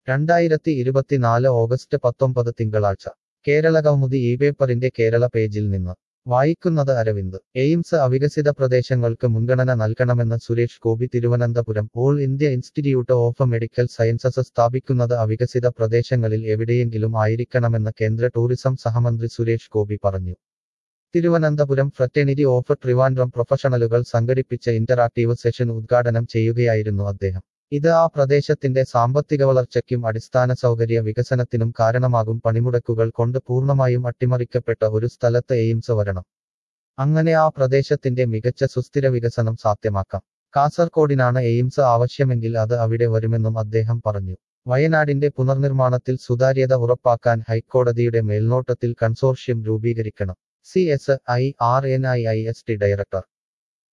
രണ്ടായിരത്തി ഇരുപത്തിനാല് ഓഗസ്റ്റ് പത്തൊമ്പത് തിങ്കളാഴ്ച കേരള കൗമുദി ഈ പേപ്പറിന്റെ കേരള പേജിൽ നിന്ന് വായിക്കുന്നത് അരവിന്ദ് എയിംസ് അവികസിത പ്രദേശങ്ങൾക്ക് മുൻഗണന നൽകണമെന്ന് Suresh Gopi Thiruvananthapuram all India institute of medical sciences സ്ഥാപിക്കുന്നത് അവികസിത പ്രദേശങ്ങളിൽ എവിടെയെങ്കിലും ആയിരിക്കണമെന്ന് കേന്ദ്ര ടൂറിസം സഹമന്ത്രി സുരേഷ് ഗോപി പറഞ്ഞു തിരുവനന്തപുരം ഫ്രറ്റേണിറ്റി ഓഫ് ട്രിവാൻഡ്രം പ്രൊഫഷണലുകൾ സംഘടിപ്പിച്ച ഇന്ററാക്ടീവ് സെഷൻ ഉദ്ഘാടനം ചെയ്യുകയായിരുന്നു അദ്ദേഹം ഇത് ആ പ്രദേശത്തിന്റെ സാമ്പത്തിക വളർച്ചയ്ക്കും അടിസ്ഥാന സൗകര്യ വികസനത്തിനും കാരണമാകും പണിമുടക്കുകൾ കൊണ്ട് പൂർണ്ണമായും അട്ടിമറിക്കപ്പെട്ട ഒരു സ്ഥലത്ത് എയിംസ് വരണം അങ്ങനെ ആ പ്രദേശത്തിന്റെ മികച്ച സുസ്ഥിര വികസനം സാധ്യമാക്കാം കാസർകോടിനാണ് എയിംസ് ആവശ്യമെങ്കിൽ അത് അവിടെ വരുമെന്നും അദ്ദേഹം പറഞ്ഞു വയനാടിന്റെ പുനർനിർമ്മാണത്തിൽ സുതാര്യത ഉറപ്പാക്കാൻ ഹൈക്കോടതിയുടെ മേൽനോട്ടത്തിൽ കൺസോർഷ്യം രൂപീകരിക്കണം C S I R N I I S T director